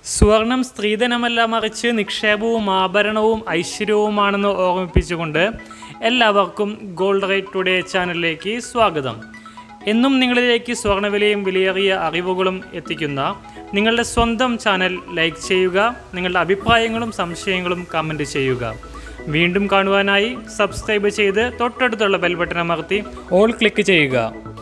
സുവർണം സ്ത്രീധനമല്ല മറിച്ച് നിക്ഷേപവും ആഭരണവും ഐശ്വര്യവുമാണെന്ന് ഓർമ്മിപ്പിച്ചുകൊണ്ട് എല്ലാവർക്കും ഗോൾഡ് റേറ്റ് ടുഡേ ചാനലിലേക്ക് സ്വാഗതം എന്നും നിങ്ങളിലേക്ക് സ്വർണ്ണവിലയും വിലയേറിയ അറിവുകളും എത്തിക്കുന്ന നിങ്ങളുടെ സ്വന്തം ചാനൽ ലൈക്ക് ചെയ്യുക നിങ്ങളുടെ അഭിപ്രായങ്ങളും സംശയങ്ങളും കമൻറ്റ് ചെയ്യുക വീണ്ടും കാണുവാനായി സബ്സ്ക്രൈബ് ചെയ്ത് തൊട്ടടുത്തുള്ള ബെൽ ബട്ടൺ അമർത്തി ഓൾ ക്ലിക്ക് ചെയ്യുക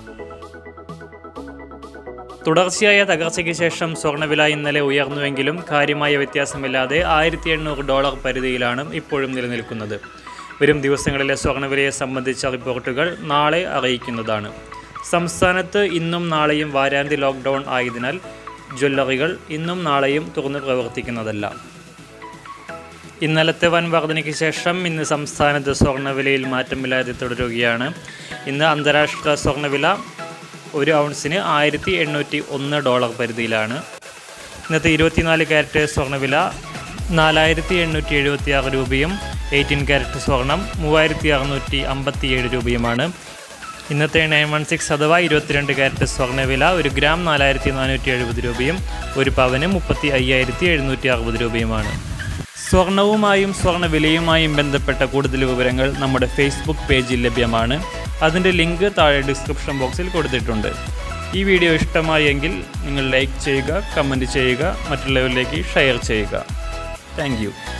തുടർച്ചയായ തകർച്ചയ്ക്ക് ശേഷം സ്വർണ്ണവില ഇന്നലെ ഉയർന്നുവെങ്കിലും കാര്യമായ വ്യത്യാസമില്ലാതെ ആയിരത്തി എണ്ണൂറ് ഡോളർ പരിധിയിലാണ് ഇപ്പോഴും നിലനിൽക്കുന്നത് വരും ദിവസങ്ങളിലെ സ്വർണ്ണവിലയെ സംബന്ധിച്ച റിപ്പോർട്ടുകൾ നാളെ അറിയിക്കുന്നതാണ് സംസ്ഥാനത്ത് ഇന്നും നാളെയും വാരാന്ത്യ ലോക്ക്ഡൗൺ ആയതിനാൽ ജ്വല്ലറികൾ ഇന്നും നാളെയും തുറന്ന് പ്രവർത്തിക്കുന്നതല്ല ഇന്നലത്തെ വൻ വർധനയ്ക്ക് ശേഷം ഇന്ന് സംസ്ഥാനത്ത് സ്വർണ്ണവിലയിൽ മാറ്റമില്ലാതെ തുടരുകയാണ് ഇന്ന് അന്താരാഷ്ട്ര സ്വർണ്ണവില ഒരു ഔൺസിന് ആയിരത്തി എണ്ണൂറ്റി ഒന്ന് ഡോളർ പരിധിയിലാണ് ഇന്നത്തെ ഇരുപത്തിനാല് ക്യാരറ്റ് സ്വർണ്ണവില നാലായിരത്തി എണ്ണൂറ്റി എഴുപത്തി ആറ് രൂപയും എയ്റ്റീൻ ക്യാരറ്റ് സ്വർണം മൂവായിരത്തി അറുന്നൂറ്റി അമ്പത്തി ഏഴ് രൂപയുമാണ് ഇന്നത്തെ നയൻ വൺ സിക്സ് അഥവാ ഇരുപത്തിരണ്ട് ക്യാരറ്റ് സ്വർണ്ണവില ഒരു ഗ്രാം നാലായിരത്തി നാനൂറ്റി എഴുപത് രൂപയും ഒരു പവന് മുപ്പത്തി അയ്യായിരത്തി എഴുന്നൂറ്റി അറുപത് രൂപയുമാണ് സ്വർണവുമായും സ്വർണ്ണ വിലയുമായും ബന്ധപ്പെട്ട കൂടുതൽ വിവരങ്ങൾ നമ്മുടെ ഫേസ്ബുക്ക് പേജിൽ ലഭ്യമാണ് അതിൻ്റെ ലിങ്ക് താഴെ ഡിസ്ക്രിപ്ഷൻ ബോക്സിൽ കൊടുത്തിട്ടുണ്ട് ഈ വീഡിയോ ഇഷ്ടമായെങ്കിൽ നിങ്ങൾ ലൈക്ക് ചെയ്യുക കമൻറ്റ് ചെയ്യുക മറ്റുള്ളവരിലേക്ക് ഷെയർ ചെയ്യുക താങ്ക്